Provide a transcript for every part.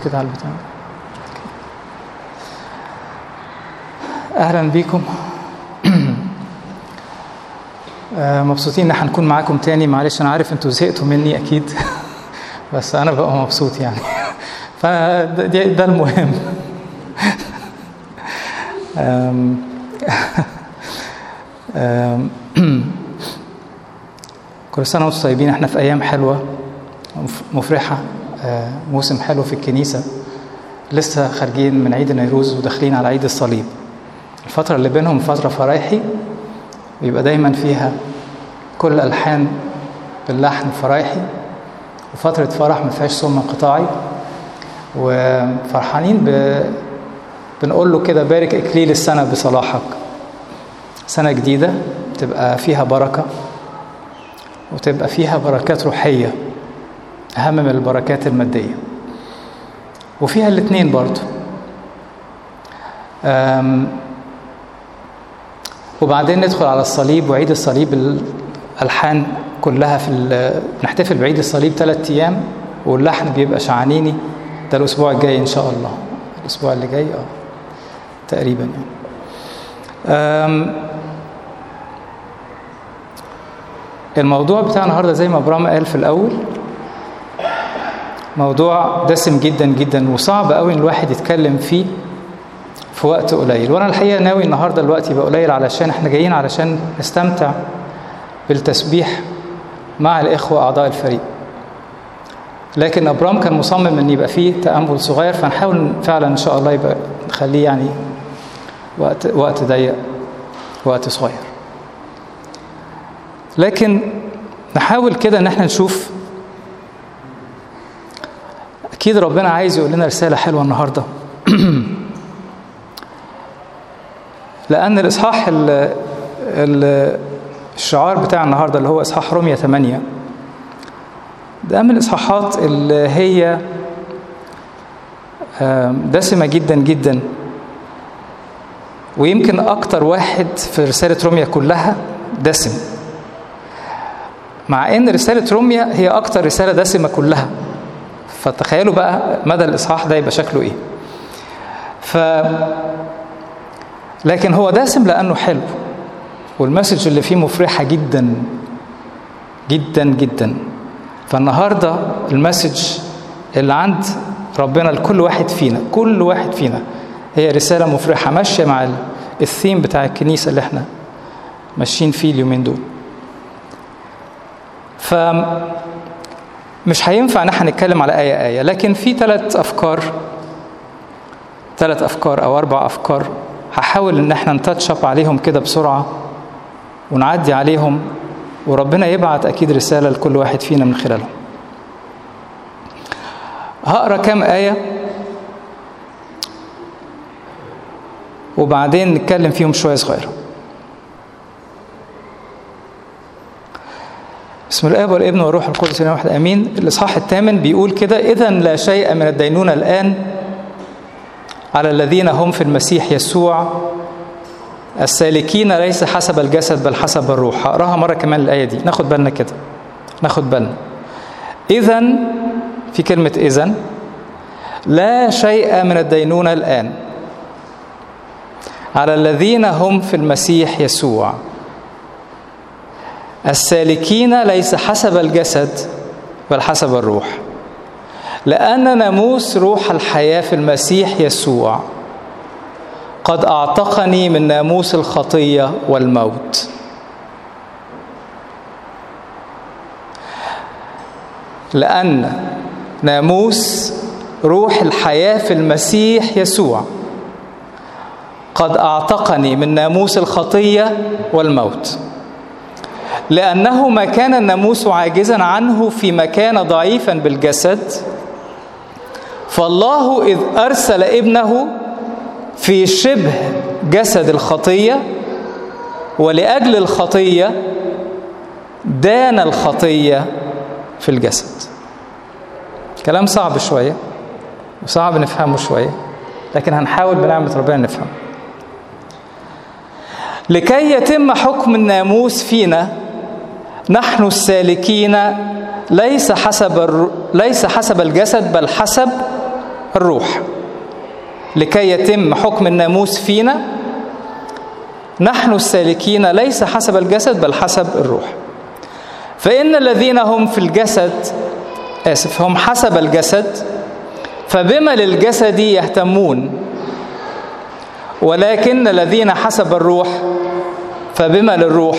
كده على البتاع اهلا بيكم آه، مبسوطين ان هنكون معاكم تاني معلش انا عارف انتوا زهقتوا مني اكيد بس انا ببقى مبسوط يعني فده ده ده المهم آم، آم، كل سنه وانتم طيبين احنا في ايام حلوه مف- مفرحه آه، موسم حلو في الكنيسه لسه خارجين من عيد النيروز وداخلين على عيد الصليب الفتره اللي بينهم فتره فرايحي بيبقى دايما فيها كل الحان باللحن فرايحي وفتره فرح ما فيهاش صوم انقطاعي وفرحانين ب... بنقول له كده بارك اكليل السنه بصلاحك سنه جديده تبقى فيها بركه وتبقى فيها بركات روحيه اهم من البركات الماديه وفيها الاثنين برضو أم، وبعدين ندخل على الصليب وعيد الصليب الالحان كلها في ال- بنحتفل بعيد الصليب ثلاث ايام واللحن بيبقى شعانيني ده الاسبوع الجاي ان شاء الله الاسبوع اللي جاي اه تقريبا يعني أم، الموضوع بتاع النهارده زي ما ابراهيم قال في الاول موضوع دسم جدا جدا وصعب قوي ان الواحد يتكلم فيه في وقت قليل وانا الحقيقه ناوي النهارده الوقت يبقى قليل علشان احنا جايين علشان نستمتع بالتسبيح مع الاخوه اعضاء الفريق لكن ابرام كان مصمم ان يبقى فيه تامل صغير فنحاول فعلا ان شاء الله يبقى نخليه يعني وقت وقت ضيق وقت صغير لكن نحاول كده ان احنا نشوف اكيد ربنا عايز يقول لنا رساله حلوه النهارده لان الاصحاح ال ال الشعار بتاع النهارده اللي هو اصحاح رومية 8 ده من الاصحاحات اللي هي آم، دسمه جدا جدا ويمكن اكتر واحد في رساله روميا كلها دسم مع ان رساله روميا هي اكتر رساله دسمه كلها فتخيلوا بقى مدى الاصحاح ده يبقى شكله ايه ف لكن هو دسم لانه حلو والمسج اللي فيه مفرحه جدا جدا جدا فالنهارده المسج اللي عند ربنا لكل واحد فينا كل واحد فينا هي رساله مفرحه ماشيه مع ال- الثيم بتاع الكنيسه اللي احنا ماشيين فيه اليومين دول ف مش هينفع ان احنا نتكلم على ايه ايه لكن في ثلاث افكار ثلاث افكار او اربع افكار هحاول ان احنا نتاتشب عليهم كده بسرعه ونعدي عليهم وربنا يبعت اكيد رساله لكل واحد فينا من خلالهم هقرا كام ايه وبعدين نتكلم فيهم شويه صغيره بسم الله والابن والروح القدس الاله واحد امين الاصحاح الثامن بيقول كده اذا لا شيء من الدينونه الان على الذين هم في المسيح يسوع السالكين ليس حسب الجسد بل حسب الروح هقراها مره كمان الايه دي ناخد بالنا كده ناخد بالنا اذا في كلمه اذا لا شيء من الدينونه الان على الذين هم في المسيح يسوع السالكين ليس حسب الجسد بل حسب الروح لأن ناموس روح الحياة في المسيح يسوع قد أعتقني من ناموس الخطية والموت لأن ناموس روح الحياة في المسيح يسوع قد أعتقني من ناموس الخطية والموت لأنه ما كان الناموس عاجزا عنه فيما كان ضعيفا بالجسد فالله إذ أرسل ابنه في شبه جسد الخطية ولأجل الخطية دان الخطية في الجسد كلام صعب شوية وصعب نفهمه شوية لكن هنحاول بنعمة ربنا نفهم لكي يتم حكم الناموس فينا نحن السالكين ليس حسب الر... ليس حسب الجسد بل حسب الروح لكي يتم حكم الناموس فينا نحن السالكين ليس حسب الجسد بل حسب الروح فإن الذين هم في الجسد آسف هم حسب الجسد فبما للجسد يهتمون ولكن الذين حسب الروح فبما للروح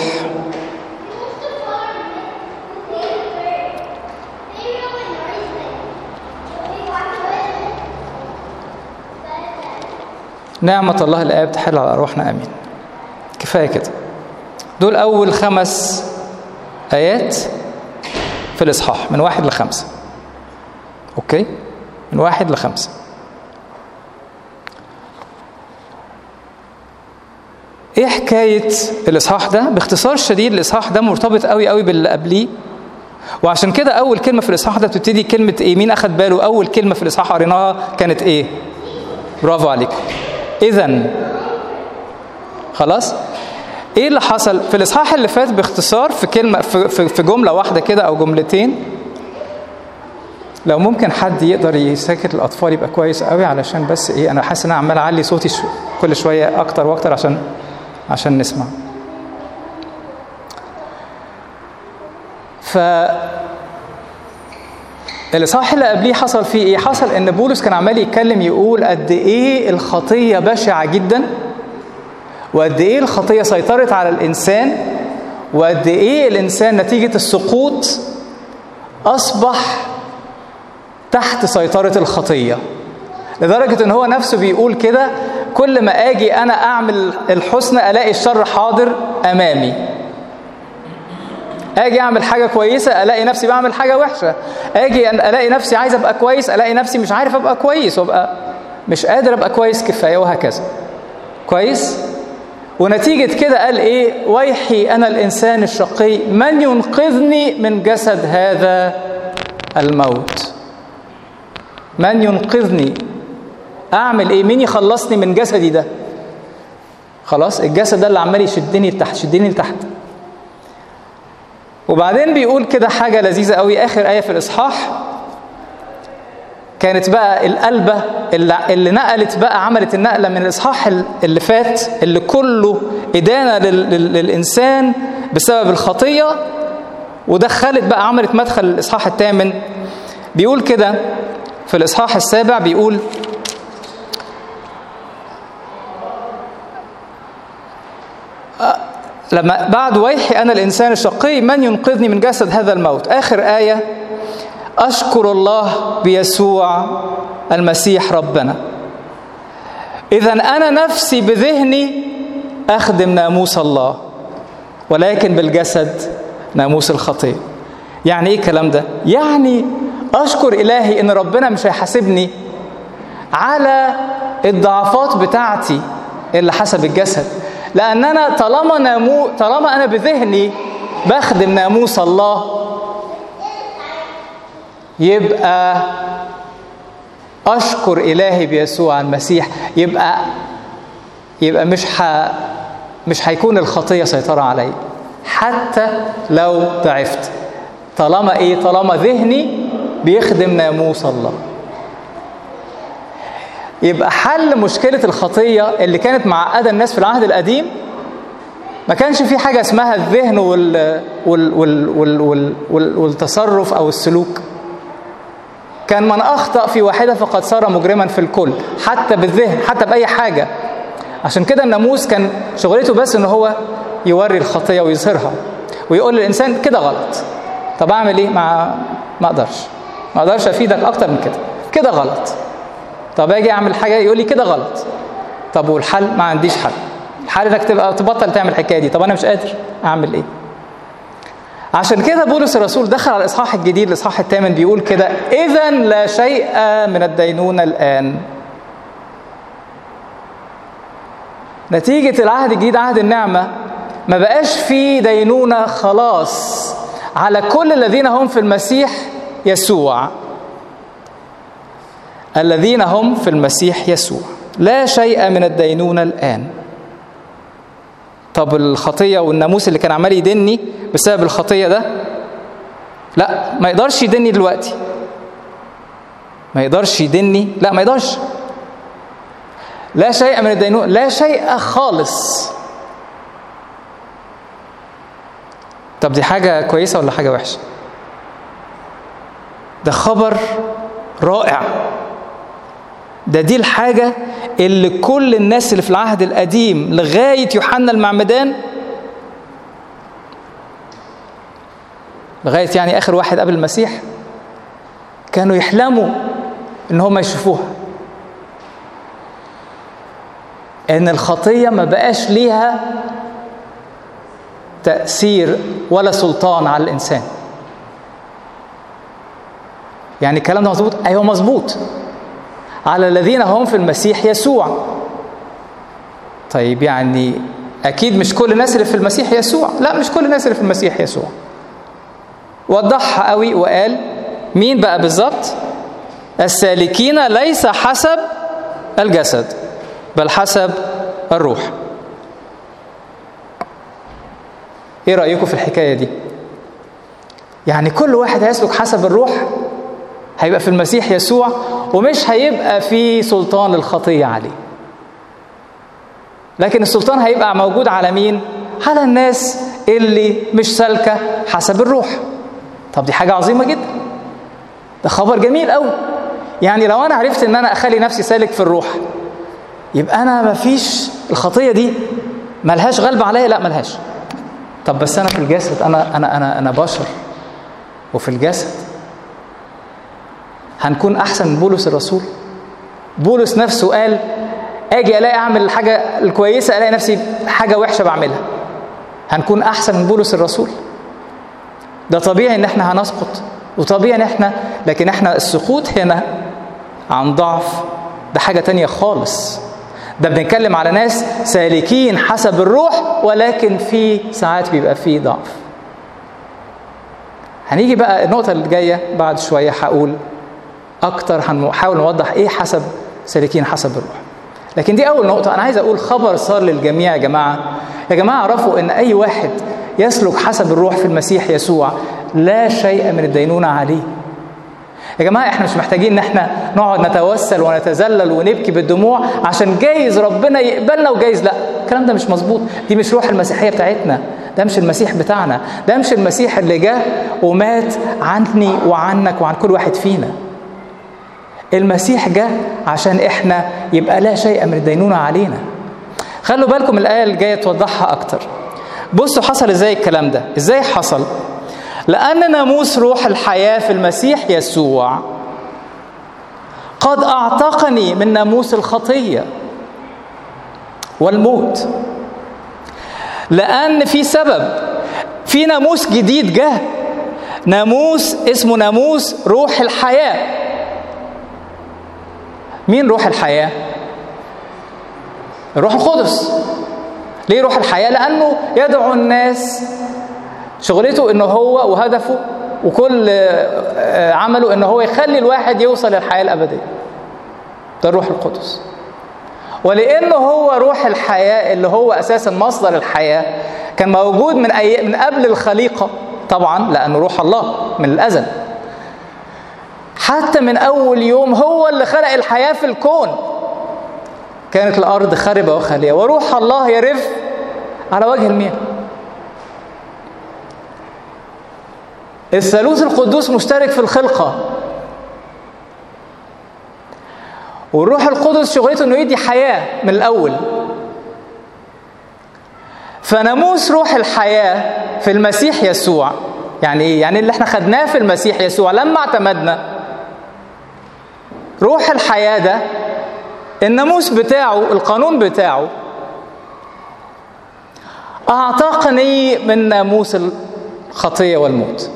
نعمة الله الآب تحل على أرواحنا آمين كفاية كده دول أول خمس آيات في الإصحاح من واحد لخمسة أوكي من واحد لخمسة ايه حكاية الإصحاح ده؟ باختصار شديد الإصحاح ده مرتبط قوي قوي باللي قبليه وعشان كده أول كلمة في الإصحاح ده بتبتدي كلمة إيه؟ مين أخد باله أول كلمة في الإصحاح قريناها كانت إيه؟ برافو عليكم. إذا خلاص؟ إيه اللي حصل؟ في الإصحاح اللي فات باختصار في كلمة في, في, في جملة واحدة كده أو جملتين لو ممكن حد يقدر يسكت الأطفال يبقى كويس قوي علشان بس إيه أنا حاسس إن أنا عمال أعلي صوتي شو كل شوية أكتر وأكتر عشان عشان نسمع ف الاصحاح اللي قبليه حصل فيه ايه حصل ان بولس كان عمال يتكلم يقول قد ايه الخطيه بشعه جدا وقد ايه الخطيه سيطرت على الانسان وقد ايه الانسان نتيجه السقوط اصبح تحت سيطره الخطيه لدرجه ان هو نفسه بيقول كده كل ما اجي انا اعمل الحسن الاقي الشر حاضر امامي اجي اعمل حاجه كويسه الاقي نفسي بعمل حاجه وحشه اجي الاقي نفسي عايز ابقى كويس الاقي نفسي مش عارف ابقى كويس وابقى مش قادر ابقى كويس كفايه وهكذا كويس ونتيجة كده قال إيه ويحي أنا الإنسان الشقي من ينقذني من جسد هذا الموت من ينقذني اعمل ايه مين يخلصني من جسدي ده خلاص الجسد ده اللي عمال يشدني لتحت شدني لتحت وبعدين بيقول كده حاجة لذيذة قوي آخر آية في الإصحاح كانت بقى القلبة اللي, اللي نقلت بقى عملت النقلة من الإصحاح اللي فات اللي كله إدانة لل, للإنسان بسبب الخطية ودخلت بقى عملت مدخل الإصحاح الثامن بيقول كده في الإصحاح السابع بيقول لما بعد ويحي أنا الإنسان الشقي من ينقذني من جسد هذا الموت آخر آية أشكر الله بيسوع المسيح ربنا إذا أنا نفسي بذهني أخدم ناموس الله ولكن بالجسد ناموس الخطية يعني إيه الكلام ده؟ يعني أشكر إلهي إن ربنا مش هيحاسبني على الضعفات بتاعتي اللي حسب الجسد لان انا طالما نامو طالما انا بذهني بخدم ناموس الله يبقى اشكر الهي بيسوع المسيح يبقى يبقى مش ح مش هيكون الخطيه سيطره علي حتى لو ضعفت طالما ايه طالما ذهني بيخدم ناموس الله يبقى حل مشكلة الخطية اللي كانت معقدة الناس في العهد القديم ما كانش في حاجة اسمها الذهن وال وال وال وال وال وال والتصرف أو السلوك كان من أخطأ في واحدة فقد صار مجرما في الكل حتى بالذهن حتى بأي حاجة عشان كده الناموس كان شغلته بس ان هو يوري الخطية ويظهرها ويقول للإنسان كده غلط طب أعمل إيه؟ ما ما أقدرش ما أقدرش أفيدك أكتر من كده كده غلط طب اجي اعمل حاجه يقول لي كده غلط طب والحل ما عنديش حل الحل انك تبقى تبطل تعمل الحكايه دي طب انا مش قادر اعمل ايه عشان كده بولس الرسول دخل على الاصحاح الجديد الاصحاح الثامن بيقول كده اذا لا شيء من الدينونه الان نتيجه العهد الجديد عهد النعمه ما بقاش في دينونه خلاص على كل الذين هم في المسيح يسوع الذين هم في المسيح يسوع لا شيء من الدينونة الآن طب الخطية والناموس اللي كان عمال يدني بسبب الخطية ده لا ما يقدرش يدني دلوقتي ما يقدرش يدني لا ما يقدرش لا شيء من الدينونة لا شيء خالص طب دي حاجة كويسة ولا حاجة وحشة ده خبر رائع ده دي الحاجة اللي كل الناس اللي في العهد القديم لغاية يوحنا المعمدان لغاية يعني آخر واحد قبل المسيح كانوا يحلموا إن هم يشوفوها إن الخطية ما بقاش ليها تأثير ولا سلطان على الإنسان يعني الكلام ده مظبوط أيوه مظبوط على الذين هم في المسيح يسوع طيب يعني أكيد مش كل الناس اللي في المسيح يسوع لا مش كل الناس اللي في المسيح يسوع وضحها قوي وقال مين بقى بالظبط السالكين ليس حسب الجسد بل حسب الروح ايه رايكم في الحكايه دي يعني كل واحد هيسلك حسب الروح هيبقى في المسيح يسوع ومش هيبقى في سلطان الخطيه عليه لكن السلطان هيبقى موجود على مين على الناس اللي مش سالكه حسب الروح طب دي حاجه عظيمه جدا ده خبر جميل قوي يعني لو انا عرفت ان انا اخلي نفسي سالك في الروح يبقى انا مفيش الخطيه دي ملهاش غلبه عليا لا ملهاش طب بس انا في الجسد انا انا انا انا بشر وفي الجسد هنكون احسن من بولس الرسول بولس نفسه قال اجي الاقي اعمل الحاجه الكويسه الاقي نفسي حاجه وحشه بعملها هنكون احسن من بولس الرسول ده طبيعي ان احنا هنسقط وطبيعي ان احنا لكن احنا السقوط هنا عن ضعف ده حاجه تانية خالص ده بنتكلم على ناس سالكين حسب الروح ولكن في ساعات بيبقى في ضعف هنيجي بقى النقطة اللي جاية بعد شوية هقول أكتر هنحاول نوضح إيه حسب سالكين حسب الروح لكن دي أول نقطة أنا عايز أقول خبر صار للجميع يا جماعة يا جماعة اعرفوا إن أي واحد يسلك حسب الروح في المسيح يسوع لا شيء من الدينونة عليه يا جماعة احنا مش محتاجين ان احنا نقعد نتوسل ونتذلل ونبكي بالدموع عشان جايز ربنا يقبلنا وجايز لا الكلام ده مش مظبوط دي مش روح المسيحية بتاعتنا ده مش المسيح بتاعنا ده مش المسيح اللي جه ومات عني وعنك وعن كل واحد فينا المسيح جه عشان احنا يبقى لا شيء من الدينونة علينا خلوا بالكم الآية اللي جاية توضحها أكتر بصوا حصل ازاي الكلام ده ازاي حصل لأن ناموس روح الحياة في المسيح يسوع قد أعتقني من ناموس الخطية والموت لأن في سبب في ناموس جديد جه ناموس اسمه ناموس روح الحياة مين روح الحياة؟ الروح القدس ليه روح الحياة؟ لأنه يدعو الناس شغلته ان هو وهدفه وكل عمله ان هو يخلي الواحد يوصل للحياه الابديه ده الروح القدس ولانه هو روح الحياه اللي هو اساسا مصدر الحياه كان موجود من أي... من قبل الخليقه طبعا لانه روح الله من الازل حتى من اول يوم هو اللي خلق الحياه في الكون كانت الارض خاربه وخاليه وروح الله يرف على وجه المياه الثالوث القدوس مشترك في الخلقة والروح القدس شغلته انه يدي حياة من الأول فناموس روح الحياة في المسيح يسوع يعني ايه؟ يعني اللي احنا خدناه في المسيح يسوع لما اعتمدنا روح الحياة ده الناموس بتاعه القانون بتاعه أعتقني من ناموس الخطية والموت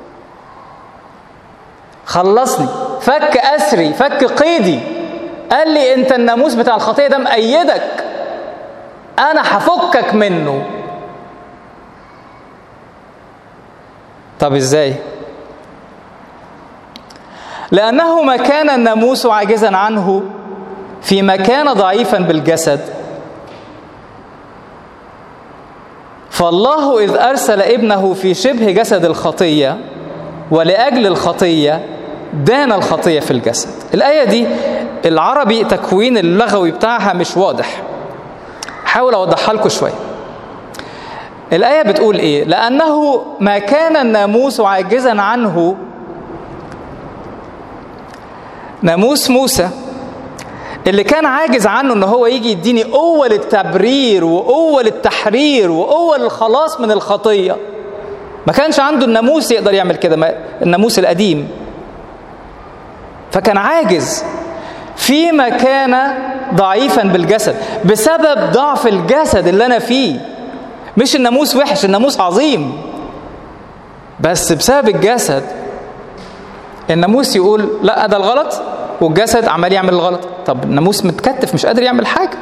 خلصني فك أسري فك قيدي قال لي أنت الناموس بتاع الخطية ده مأيدك أنا هفكك منه طب إزاي؟ لأنه ما كان الناموس عاجزا عنه فيما كان ضعيفا بالجسد فالله إذ أرسل ابنه في شبه جسد الخطية ولأجل الخطية دان الخطية في الجسد الآية دي العربي تكوين اللغوي بتاعها مش واضح حاول أوضحها لكم شوية الآية بتقول إيه لأنه ما كان الناموس عاجزا عنه ناموس موسى اللي كان عاجز عنه ان هو يجي يديني قوه للتبرير وقوه للتحرير وقوه للخلاص من الخطيه ما كانش عنده الناموس يقدر يعمل كده الناموس القديم فكان عاجز فيما كان ضعيفا بالجسد بسبب ضعف الجسد اللي انا فيه مش الناموس وحش الناموس عظيم بس بسبب الجسد الناموس يقول لا ده الغلط والجسد عمال يعمل الغلط طب الناموس متكتف مش قادر يعمل حاجه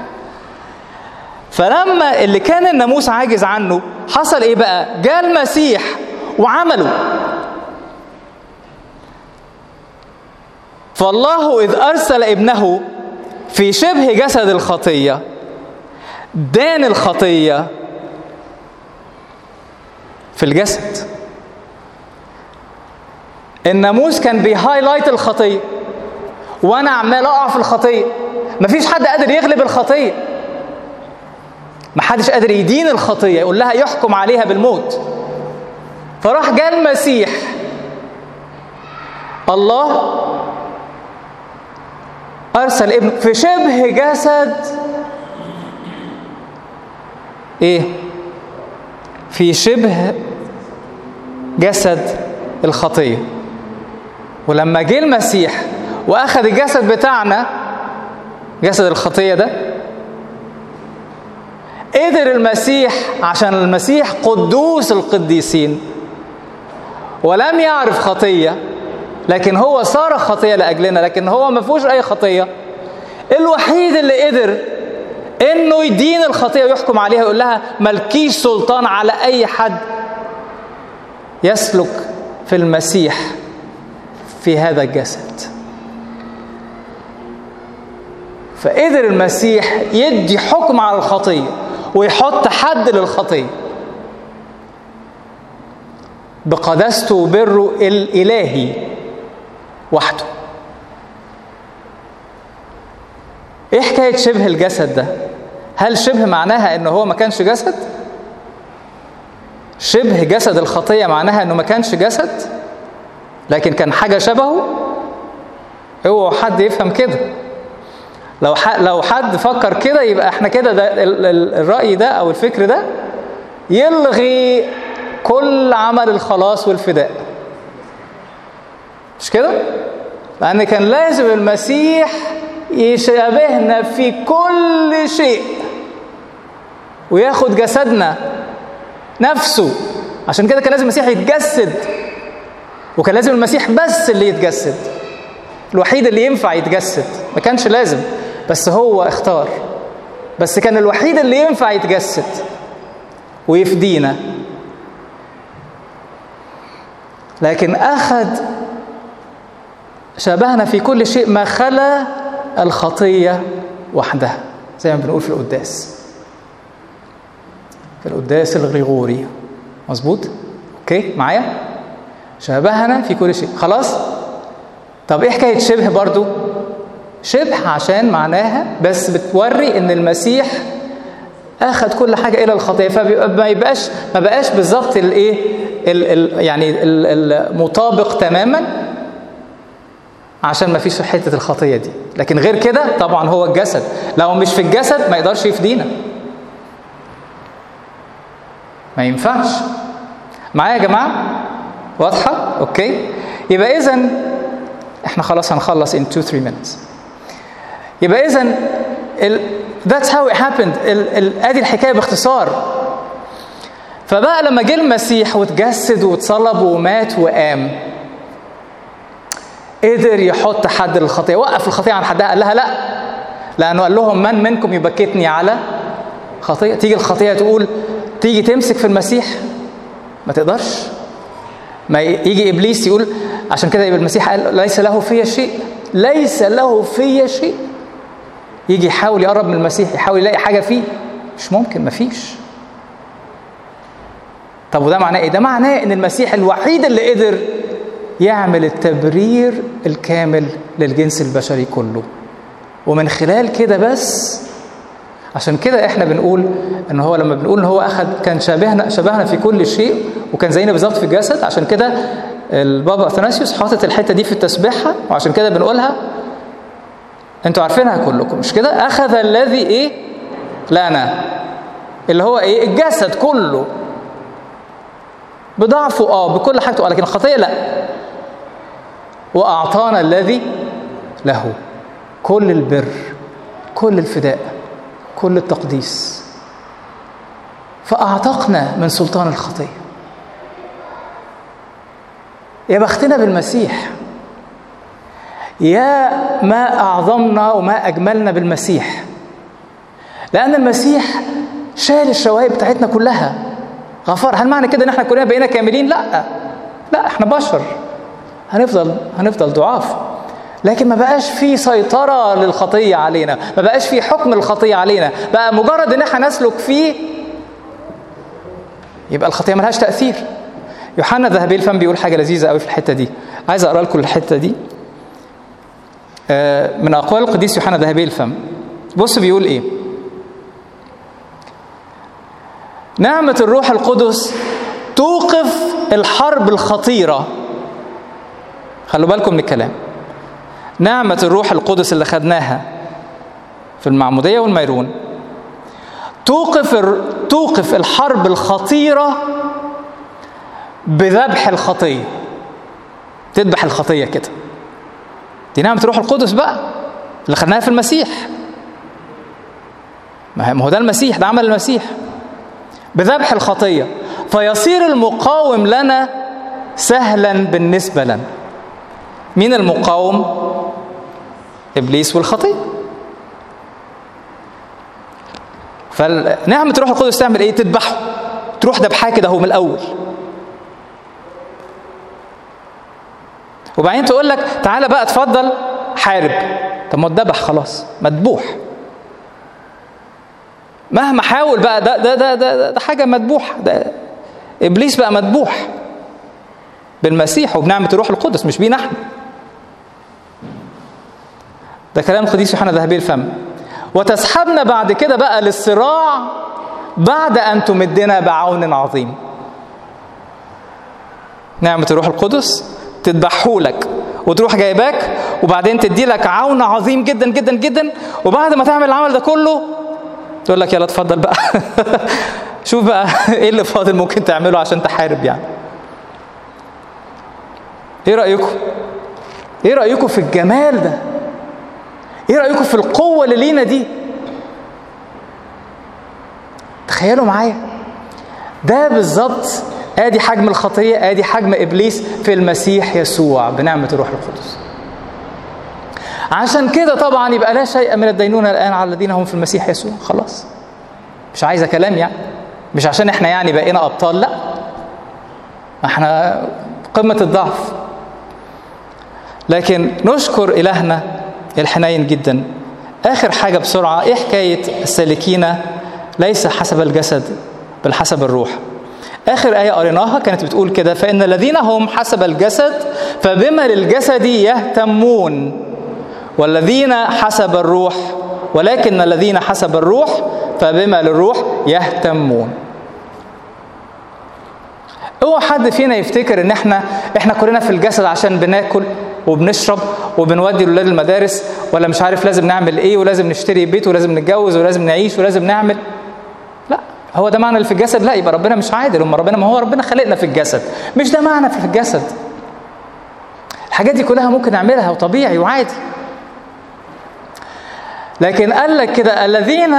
فلما اللي كان الناموس عاجز عنه حصل ايه بقى جاء المسيح وعمله فالله اذ ارسل ابنه في شبه جسد الخطيه دان الخطيه في الجسد الناموس كان بيهايلايت الخطيه وانا عمال اقع في الخطيه مفيش حد قادر يغلب الخطيه محدش قادر يدين الخطيه يقول لها يحكم عليها بالموت فراح جاء المسيح الله ارسل ابنه في شبه جسد ايه في شبه جسد الخطيه ولما جه المسيح واخذ الجسد بتاعنا جسد الخطيه ده قدر المسيح عشان المسيح قدوس القديسين ولم يعرف خطيه لكن هو صار خطيه لاجلنا لكن هو ما فيهوش اي خطيه الوحيد اللي قدر انه يدين الخطيه ويحكم عليها يقول لها ملكيش سلطان على اي حد يسلك في المسيح في هذا الجسد فقدر المسيح يدي حكم على الخطيه ويحط حد للخطيه بقداسته وبره الالهي وحده ايه حكايه شبه الجسد ده هل شبه معناها انه هو ما كانش جسد شبه جسد الخطيه معناها انه ما كانش جسد لكن كان حاجه شبهه اوعوا حد يفهم كده لو لو حد فكر كده يبقى احنا كده ده الراي ده او الفكر ده يلغي كل عمل الخلاص والفداء مش كده لان كان لازم المسيح يشابهنا في كل شيء وياخد جسدنا نفسه عشان كده كان لازم المسيح يتجسد وكان لازم المسيح بس اللي يتجسد الوحيد اللي ينفع يتجسد ما كانش لازم بس هو اختار بس كان الوحيد اللي ينفع يتجسد ويفدينا لكن أخذ شابهنا في كل شيء ما خلا الخطية وحدها زي ما بنقول في القداس في القداس الغريغوري مظبوط اوكي معايا شابهنا في كل شيء خلاص طب ايه حكايه شبه برضو شبه عشان معناها بس بتوري ان المسيح اخذ كل حاجه الى الخطيه فما يبقاش ما بقاش بالظبط الايه يعني المطابق تماما عشان ما فيش حته الخطيه دي لكن غير كده طبعا هو الجسد لو مش في الجسد ما يقدرش يفدينا ما ينفعش معايا يا جماعه واضحه اوكي يبقى اذا احنا خلاص هنخلص in 2 3 minutes يبقى اذا that's how it happened ادي الحكايه باختصار فبقى لما جه المسيح وتجسد واتصلب ومات وقام قدر يحط حد للخطيه وقف الخطيه عن حدها قال لها لا لانه قال لهم من منكم يبكتني على خطيه تيجي الخطيه تقول تيجي تمسك في المسيح ما تقدرش ما يجي ابليس يقول عشان كده يبقى المسيح قال ليس له في شيء ليس له في شيء يجي يحاول يقرب من المسيح يحاول يلاقي حاجه فيه مش ممكن مفيش طب وده معناه ايه ده معناه ان المسيح الوحيد اللي قدر يعمل التبرير الكامل للجنس البشري كله ومن خلال كده بس عشان كده احنا بنقول ان هو لما بنقول ان هو اخذ كان شبهنا شبهنا في كل شيء وكان زينا بالظبط في الجسد عشان كده البابا اثناسيوس حاطط الحته دي في التسبيحه وعشان كده بنقولها انتوا عارفينها كلكم مش كده اخذ الذي ايه لنا اللي هو ايه الجسد كله بضعفه اه بكل حاجته اه لكن الخطيه لا واعطانا الذي له كل البر كل الفداء كل التقديس فاعتقنا من سلطان الخطيه يا بختنا بالمسيح يا ما اعظمنا وما اجملنا بالمسيح لان المسيح شال الشوائب بتاعتنا كلها غفار هل معنى كده ان احنا كلنا بقينا كاملين لا لا احنا بشر هنفضل هنفضل ضعاف لكن ما بقاش في سيطرة للخطية علينا ما بقاش في حكم الخطية علينا بقى مجرد ان احنا نسلك فيه يبقى الخطية ملهاش تأثير يوحنا ذهبي الفم بيقول حاجة لذيذة قوي في الحتة دي عايز أقرأ لكم الحتة دي من أقوال القديس يوحنا ذهبي الفم بص بيقول إيه نعمة الروح القدس توقف الحرب الخطيرة خلوا بالكم من الكلام نعمة الروح القدس اللي خدناها في المعمودية والميرون توقف توقف الحرب الخطيرة بذبح الخطية تذبح الخطية كده دي نعمة الروح القدس بقى اللي خدناها في المسيح ما هو ده المسيح ده عمل المسيح بذبح الخطية فيصير المقاوم لنا سهلا بالنسبة لنا مين المقاوم إبليس والخطية فنعمة الروح القدس تعمل إيه تذبحه تروح ذبحاه كده هو من الأول وبعدين تقول لك تعالى بقى اتفضل حارب طب ما اتذبح خلاص مذبوح مهما حاول بقى ده ده ده ده, ده حاجه مذبوحه ده ابليس بقى مذبوح بالمسيح وبنعمه الروح القدس مش بينا احنا ده كلام القديس يوحنا ذهبي الفم وتسحبنا بعد كده بقى للصراع بعد ان تمدنا بعون عظيم نعمه الروح القدس تذبحهولك وتروح جايباك وبعدين تدي لك عون عظيم جدا جدا جدا وبعد ما تعمل العمل ده كله تقول لك يلا اتفضل بقى شوف بقى ايه اللي فاضل ممكن تعمله عشان تحارب يعني ايه رايكم ايه رايكم في الجمال ده ايه رايكم في القوه اللي لينا دي تخيلوا معايا ده بالظبط ادي حجم الخطيه ادي حجم ابليس في المسيح يسوع بنعمه الروح القدس عشان كده طبعا يبقى لا شيء من الدينونه الان على الذين هم في المسيح يسوع خلاص مش عايزه كلام يعني مش عشان احنا يعني بقينا ابطال لا احنا قمه الضعف لكن نشكر الهنا الحنين جدا اخر حاجه بسرعه ايه حكايه السالكين ليس حسب الجسد بل حسب الروح آخر آية قريناها كانت بتقول كده فإن الذين هم حسب الجسد فبما للجسد يهتمون والذين حسب الروح ولكن الذين حسب الروح فبما للروح يهتمون اوعى حد فينا يفتكر ان احنا احنا كلنا في الجسد عشان بناكل وبنشرب وبنودي الاولاد المدارس ولا مش عارف لازم نعمل ايه ولازم نشتري بيت ولازم نتجوز ولازم نعيش ولازم نعمل لا هو ده معنى اللي في الجسد لا يبقى ربنا مش عادل اما ربنا ما هو ربنا خلقنا في الجسد مش ده معنى في الجسد الحاجات دي كلها ممكن نعملها وطبيعي وعادي لكن قال لك كده الذين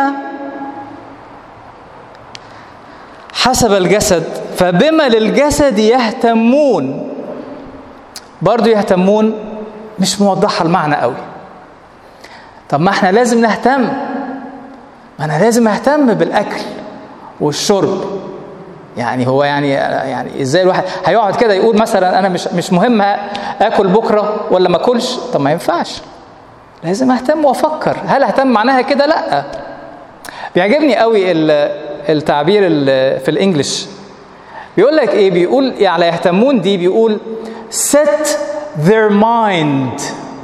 حسب الجسد فبما للجسد يهتمون برضو يهتمون مش موضحة المعنى قوي طب ما احنا لازم نهتم ما انا لازم اهتم بالاكل والشرب يعني هو يعني يعني ازاي الواحد هيقعد كده يقول مثلا انا مش مش مهم اكل بكره ولا ما اكلش طب ما ينفعش لازم اهتم وافكر هل اهتم معناها كده لا بيعجبني قوي التعبير في الانجليش بيقول لك ايه بيقول يعني يهتمون دي بيقول set their mind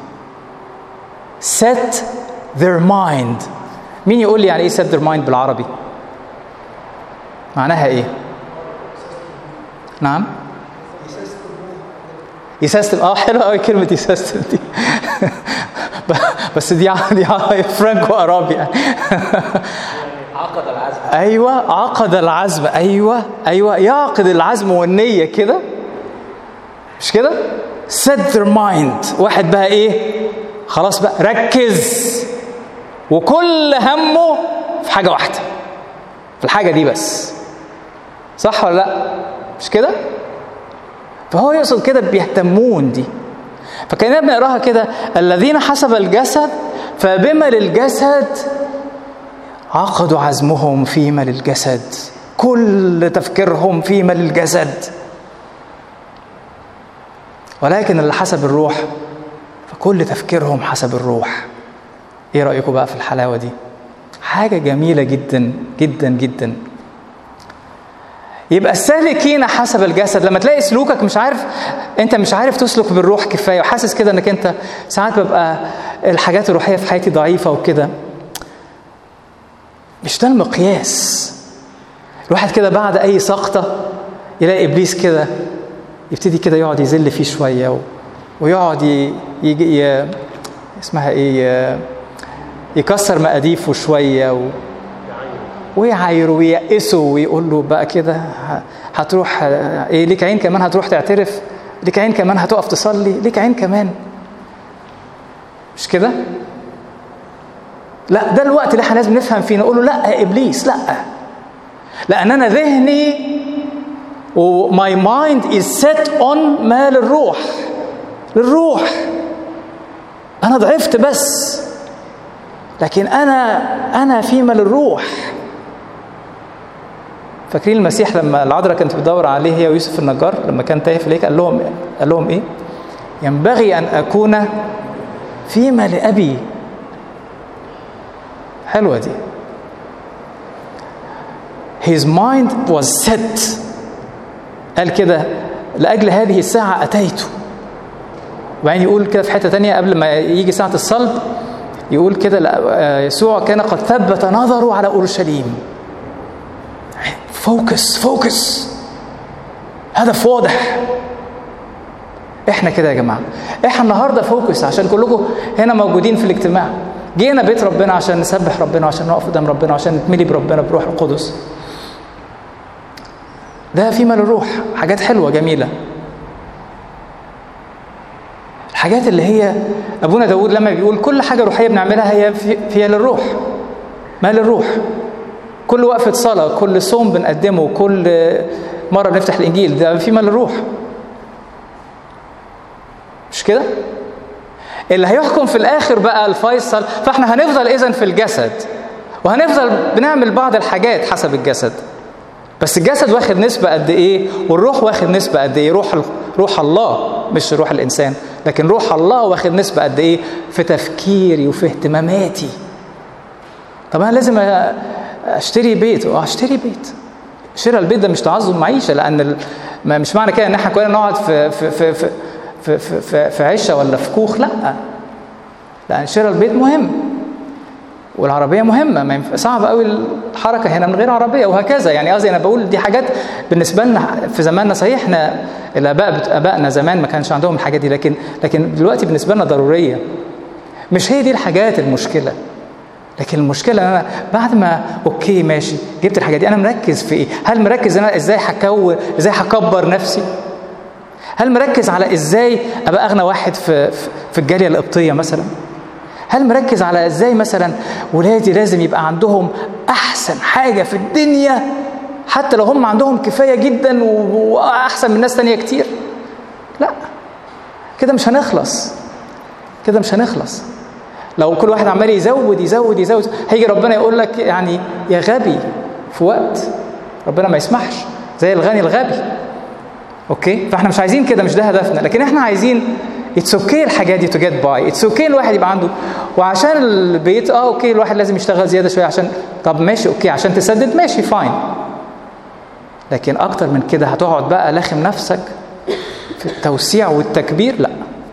set their mind مين يقول لي يعني ايه set their mind بالعربي معناها ايه نعم يسيستم اه حلوه قوي كلمه يسيستم دي بس دي دي فرانكو ارابي يعني عقد العزم ايوه عقد العزم ايوه ايوه يعقد العزم والنيه كده مش كده set their mind واحد بقى ايه خلاص بقى ركز وكل همه في حاجه واحده في الحاجه دي بس صح ولا لا مش كده فهو يقصد كده بيهتمون دي فكأننا بنقراها كده الذين حسب الجسد فبما للجسد عقدوا عزمهم فيما للجسد كل تفكيرهم فيما للجسد ولكن اللي حسب الروح فكل تفكيرهم حسب الروح ايه رأيكم بقى في الحلاوة دي حاجة جميلة جدا جدا جدا يبقى السالكين حسب الجسد لما تلاقي سلوكك مش عارف انت مش عارف تسلك بالروح كفايه وحاسس كده انك انت ساعات ببقى الحاجات الروحيه في حياتي ضعيفه وكده مش ده المقياس الواحد كده بعد اي سقطه يلاقي ابليس كده يبتدي كده يقعد يذل فيه شويه و... ويقعد ي... يجي ي... اسمها ايه ي... يكسر مقاديفه شويه و... ويعايره وييأسه ويقول له بقى كده هتروح ايه ليك عين كمان هتروح تعترف ليك عين كمان هتقف تصلي ليك عين كمان مش كده لا ده الوقت اللي احنا لازم نفهم فيه نقول له لا يا ابليس لا لان انا ذهني وماي مايند از سيت اون ما للروح للروح انا ضعفت بس لكن انا انا فيما للروح فاكرين المسيح لما العذراء كانت بتدور عليه هي ويوسف النجار لما كان تايه في الهيكل قال لهم قال لهم ايه؟ ينبغي ان اكون فيما لابي حلوه دي His mind was set قال كده لأجل هذه الساعة أتيت وبعدين يقول كده في حتة تانية قبل ما يجي ساعة الصلب يقول كده يسوع كان قد ثبت نظره على أورشليم فوكس فوكس هدف واضح احنا كده يا جماعه احنا النهارده فوكس عشان كلكم هنا موجودين في الاجتماع جينا بيت ربنا عشان نسبح ربنا عشان نقف قدام ربنا عشان نتملي بربنا بروح القدس ده فيما للروح حاجات حلوه جميله الحاجات اللي هي ابونا داود لما بيقول كل حاجه روحيه بنعملها هي فيها للروح ما للروح كل وقفة صلاة كل صوم بنقدمه كل مرة بنفتح الإنجيل ده فيما للروح مش كده؟ اللي هيحكم في الآخر بقى الفيصل فاحنا هنفضل إذا في الجسد وهنفضل بنعمل بعض الحاجات حسب الجسد بس الجسد واخد نسبة قد إيه والروح واخد نسبة قد إيه روح روح الله مش روح الإنسان لكن روح الله واخد نسبة قد إيه في تفكيري وفي اهتماماتي طب أنا لازم اشتري بيت اه اشتري بيت شراء البيت ده مش تعظم معيشه لان ال... ما مش معنى كده ان احنا كلنا نقعد في في في في في, في, في, في عشه ولا في كوخ لا لان شراء البيت مهم والعربيه مهمه ما ينفع صعب قوي الحركه هنا من غير عربيه وهكذا يعني قصدي انا بقول دي حاجات بالنسبه لنا في زماننا صحيح احنا الاباء ابائنا زمان ما كانش عندهم الحاجات دي لكن لكن دلوقتي بالنسبه لنا ضروريه مش هي دي الحاجات المشكله لكن المشكله ان انا بعد ما اوكي ماشي جبت الحاجات دي انا مركز في ايه؟ هل مركز انا ازاي هكون ازاي هكبر نفسي؟ هل مركز على ازاي ابقى اغنى واحد في في الجاليه القبطيه مثلا؟ هل مركز على ازاي مثلا ولادي لازم يبقى عندهم احسن حاجه في الدنيا حتى لو هم عندهم كفايه جدا واحسن من ناس تانية كتير؟ لا كده مش هنخلص كده مش هنخلص لو كل واحد عمال يزود يزود يزود هيجي ربنا يقول لك يعني يا غبي في وقت ربنا ما يسمحش زي الغني الغبي اوكي فاحنا مش عايزين كده مش ده هدفنا لكن احنا عايزين اتس اوكي الحاجات دي تو جيت باي اتس اوكي الواحد يبقى عنده وعشان البيت اه اوكي الواحد لازم يشتغل زياده شويه عشان طب ماشي اوكي عشان تسدد ماشي فاين لكن اكتر من كده هتقعد بقى لاخم نفسك في التوسيع والتكبير لا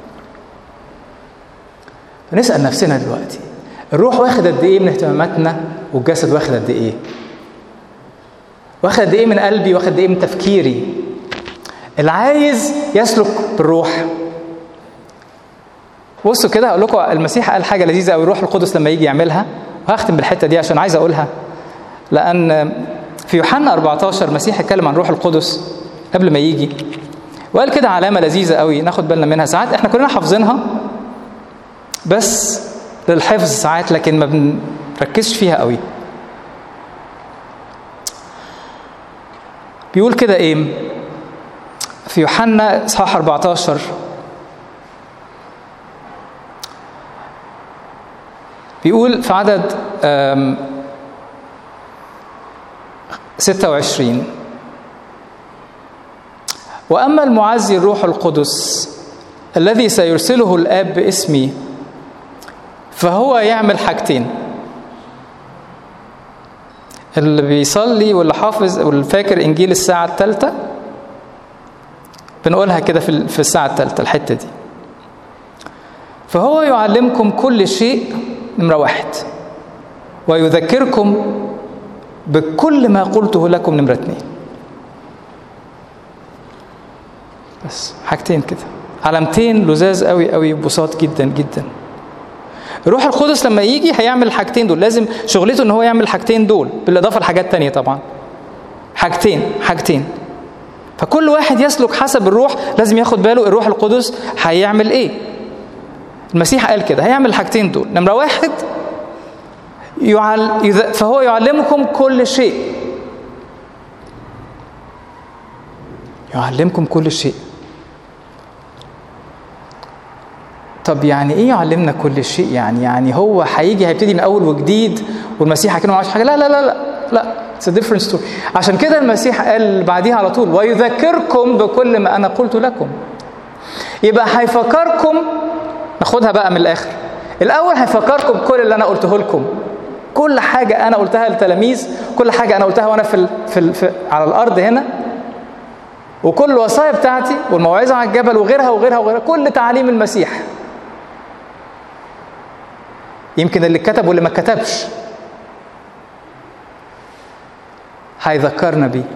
فنسال نفسنا دلوقتي الروح واخد قد ايه من اهتماماتنا والجسد واخد قد ايه واخد قد ايه من قلبي واخد قد ايه من تفكيري اللي عايز يسلك بالروح بصوا كده هقول لكم المسيح قال حاجه لذيذه قوي الروح القدس لما يجي يعملها وهختم بالحته دي عشان عايز اقولها لان في يوحنا 14 المسيح اتكلم عن الروح القدس قبل ما يجي وقال كده علامه لذيذه قوي ناخد بالنا منها ساعات احنا كلنا حافظينها بس للحفظ ساعات لكن ما بنركزش فيها قوي بيقول كده ايه في يوحنا اصحاح 14 بيقول في عدد 26 واما المعزي الروح القدس الذي سيرسله الاب باسمي فهو يعمل حاجتين اللي بيصلي واللي حافظ واللي فاكر انجيل الساعه الثالثه بنقولها كده في في الساعه الثالثه الحته دي فهو يعلمكم كل شيء نمره واحد ويذكركم بكل ما قلته لكم نمره اثنين بس حاجتين كده علامتين لزاز قوي قوي بساط جدا جدا الروح القدس لما يجي هيعمل الحاجتين دول لازم شغلته ان هو يعمل الحاجتين دول بالاضافه لحاجات تانية طبعا حاجتين حاجتين فكل واحد يسلك حسب الروح لازم ياخد باله الروح القدس هيعمل ايه المسيح قال كده هيعمل الحاجتين دول نمره واحد يعل... فهو يعلمكم كل شيء يعلمكم كل شيء طب يعني ايه يعلمنا كل شيء يعني يعني هو هيجي هيبتدي من اول وجديد والمسيح هيكون معاه حاجه لا لا لا لا لا اتس ديفرنت ستوري عشان كده المسيح قال بعديها على طول ويذكركم بكل ما انا قلت لكم يبقى هيفكركم ناخدها بقى من الاخر الاول هيفكركم بكل اللي انا قلته لكم كل حاجه انا قلتها للتلاميذ كل حاجه انا قلتها وانا في, ال في, ال في على الارض هنا وكل الوصايا بتاعتي والموعظه على الجبل وغيرها وغيرها وغيرها كل تعاليم المسيح يمكن اللي كتب واللي ما كتبش هيذكرنا بيه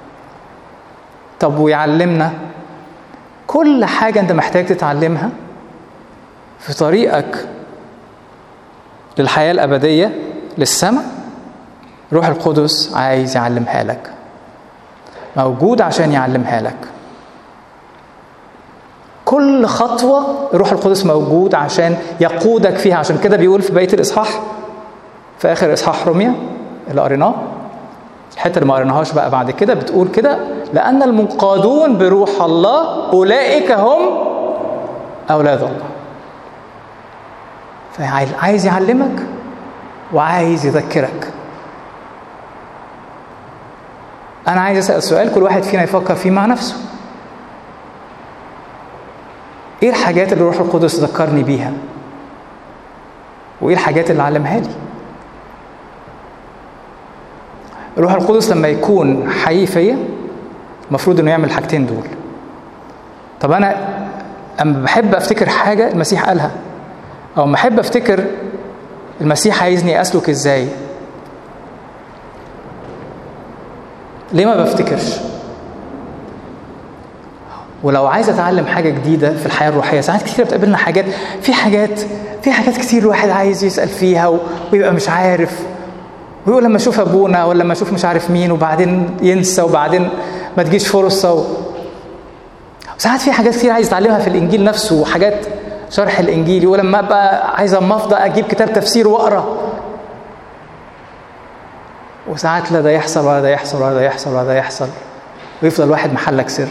طب ويعلمنا كل حاجة أنت محتاج تتعلمها في طريقك للحياة الأبدية للسماء روح القدس عايز يعلمها لك موجود عشان يعلمها لك كل خطوة الروح القدس موجود عشان يقودك فيها عشان كده بيقول في بيت الإصحاح في آخر إصحاح روميا اللي قريناه الحتة اللي ما قريناهاش بقى بعد كده بتقول كده لأن المنقادون بروح الله أولئك هم أولاد الله فعايز يعلمك وعايز يذكرك أنا عايز أسأل سؤال كل واحد فينا يفكر فيه مع نفسه ايه الحاجات اللي الروح القدس ذكرني بيها وايه الحاجات اللي علمها لي الروح القدس لما يكون حي فيا المفروض انه يعمل الحاجتين دول طب انا اما بحب افتكر حاجه المسيح قالها او ما احب افتكر المسيح عايزني اسلك ازاي ليه ما بفتكرش ولو عايز اتعلم حاجه جديده في الحياه الروحيه ساعات كتير بتقابلنا حاجات في حاجات في حاجات كتير الواحد عايز يسال فيها ويبقى مش عارف ويقول لما اشوف ابونا ولا لما اشوف مش عارف مين وبعدين ينسى وبعدين ما تجيش فرصه و... ساعات في حاجات كتير عايز اتعلمها في الانجيل نفسه وحاجات شرح الانجيل يقول لما ابقى عايز اما افضى اجيب كتاب تفسير واقرا وساعات لا ده يحصل ولا ده يحصل ولا ده يحصل ولا ده يحصل ويفضل واحد محلك سر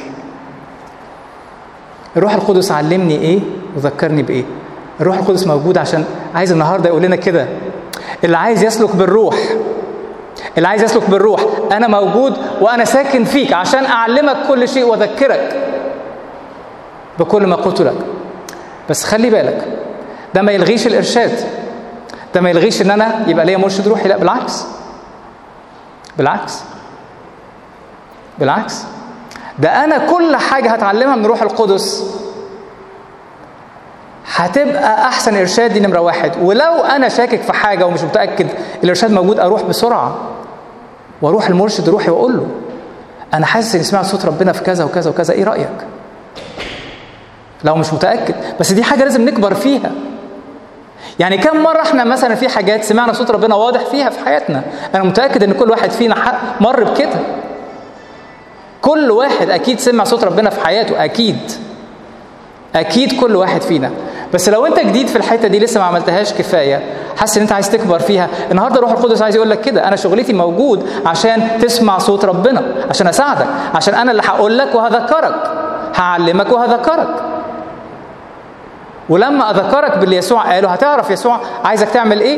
الروح القدس علمني ايه وذكرني بايه الروح القدس موجود عشان عايز النهارده يقول لنا كده اللي عايز يسلك بالروح اللي عايز يسلك بالروح انا موجود وانا ساكن فيك عشان اعلمك كل شيء واذكرك بكل ما قلت لك بس خلي بالك ده ما يلغيش الارشاد ده ما يلغيش ان انا يبقى ليا مرشد روحي لا بالعكس بالعكس بالعكس ده انا كل حاجه هتعلمها من روح القدس هتبقى احسن ارشاد دي نمره واحد ولو انا شاكك في حاجه ومش متاكد الارشاد موجود اروح بسرعه واروح المرشد روحي واقول له انا حاسس اني سمعت صوت ربنا في كذا وكذا وكذا ايه رايك لو مش متاكد بس دي حاجه لازم نكبر فيها يعني كم مرة احنا مثلا في حاجات سمعنا صوت ربنا واضح فيها في حياتنا انا متأكد ان كل واحد فينا مر بكده كل واحد اكيد سمع صوت ربنا في حياته اكيد اكيد كل واحد فينا بس لو انت جديد في الحته دي لسه ما عملتهاش كفايه حاسس ان انت عايز تكبر فيها النهارده روح القدس عايز يقول لك كده انا شغلتي موجود عشان تسمع صوت ربنا عشان اساعدك عشان انا اللي هقول لك وهذكرك هعلمك وهذكرك ولما اذكرك باللي يسوع قاله هتعرف يسوع عايزك تعمل ايه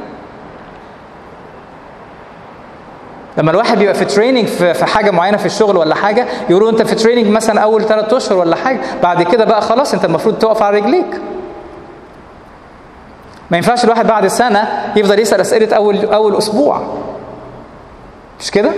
لما الواحد بيبقى في تريننج في حاجه معينه في الشغل ولا حاجه يقولوا انت في تريننج مثلا اول ثلاث اشهر ولا حاجه بعد كده بقى خلاص انت المفروض تقف على رجليك ما ينفعش الواحد بعد سنه يفضل يسال اسئله اول اول اسبوع مش كده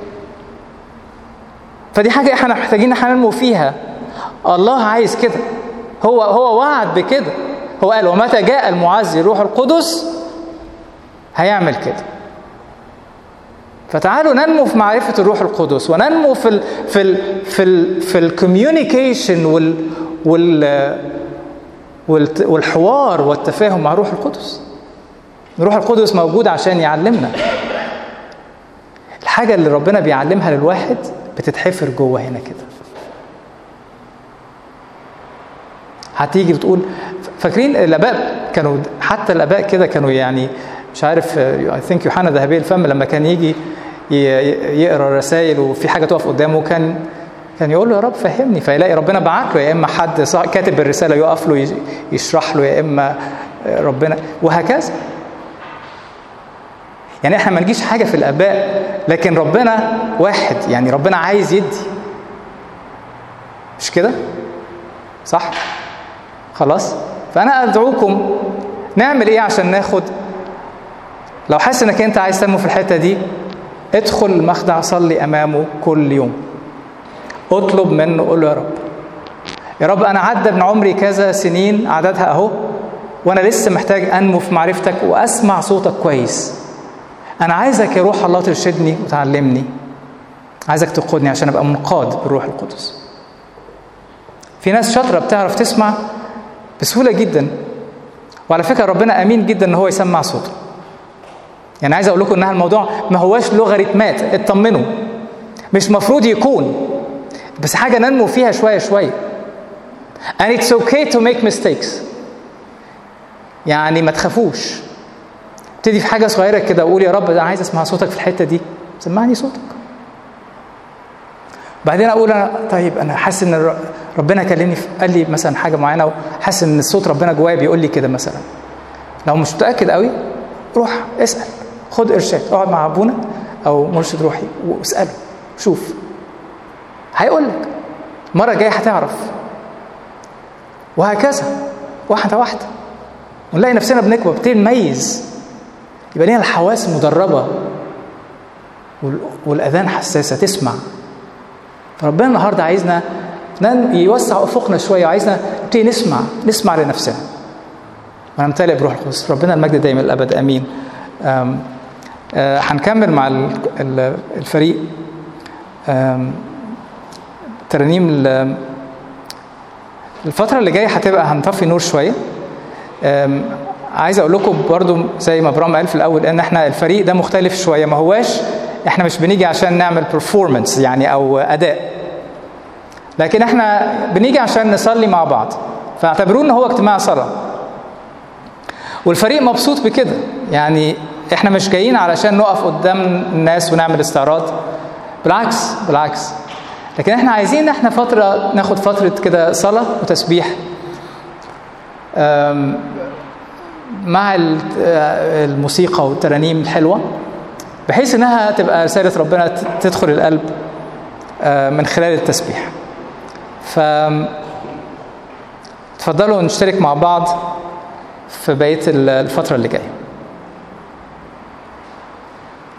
فدي حاجه احنا محتاجين احنا ننمو فيها الله عايز كده هو هو وعد بكده هو قال ومتى جاء المعزي الروح القدس هيعمل كده فتعالوا ننمو في معرفة الروح القدس وننمو في ال في ال في ال في الكوميونيكيشن وال وال والحوار والتفاهم مع الروح القدس. الروح القدس موجود عشان يعلمنا. الحاجة اللي ربنا بيعلمها للواحد بتتحفر جوه هنا كده. هتيجي بتقول فاكرين الاباء كانوا حتى الاباء كده كانوا يعني مش عارف اي ثينك يوحنا ذهبي الفم لما كان يجي يقرا الرسائل وفي حاجه تقف قدامه كان كان يقول له يا رب فهمني فيلاقي ربنا بعت له يا اما حد كاتب الرساله يقف له يشرح له يا اما ربنا وهكذا يعني احنا ما نجيش حاجه في الاباء لكن ربنا واحد يعني ربنا عايز يدي مش كده صح خلاص فانا ادعوكم نعمل ايه عشان ناخد لو حاسس انك انت عايز تنمو في الحته دي ادخل المخدع صلي امامه كل يوم اطلب منه قول له يا رب يا رب انا عدى من عمري كذا سنين عددها اهو وانا لسه محتاج انمو في معرفتك واسمع صوتك كويس انا عايزك يا روح الله ترشدني وتعلمني عايزك تقودني عشان ابقى منقاد بالروح القدس في ناس شاطره بتعرف تسمع بسهوله جدا وعلى فكره ربنا امين جدا ان هو يسمع صوته يعني عايز اقول لكم انها الموضوع ما هواش لوغاريتمات اطمنوا مش مفروض يكون بس حاجه ننمو فيها شويه شويه and it's okay to make mistakes يعني ما تخافوش ابتدي في حاجه صغيره كده وقول يا رب انا عايز اسمع صوتك في الحته دي سمعني صوتك بعدين اقول انا طيب انا حاسس ان ربنا كلمني قال لي مثلا حاجه معينه وحاسس ان الصوت ربنا جوايا بيقول لي كده مثلا لو مش متاكد قوي روح اسال خد ارشاد اقعد مع ابونا او مرشد روحي واساله شوف هيقول لك المره الجايه هتعرف وهكذا واحده واحده ونلاقي نفسنا بنكبر نبتدي نميز يبقى لينا الحواس مدربه والاذان حساسه تسمع فربنا النهارده عايزنا يوسع افقنا شويه وعايزنا نبتدي نسمع نسمع لنفسنا ونمتلئ بروح القدس ربنا المجد دايما الابد امين أم أه هنكمل مع الفريق ترانيم الفترة اللي جاية هتبقى هنطفي نور شوية عايز اقول لكم برضو زي ما برام قال في الاول ان احنا الفريق ده مختلف شوية ما هواش احنا مش بنيجي عشان نعمل performance يعني او اداء لكن احنا بنيجي عشان نصلي مع بعض فاعتبروه ان هو اجتماع صلاه والفريق مبسوط بكده يعني احنا مش جايين علشان نقف قدام الناس ونعمل استعراض بالعكس بالعكس لكن احنا عايزين احنا فترة ناخد فترة كده صلاة وتسبيح مع الموسيقى والترانيم الحلوة بحيث انها تبقى رسالة ربنا تدخل القلب من خلال التسبيح ف تفضلوا نشترك مع بعض في بقية الفترة اللي جايه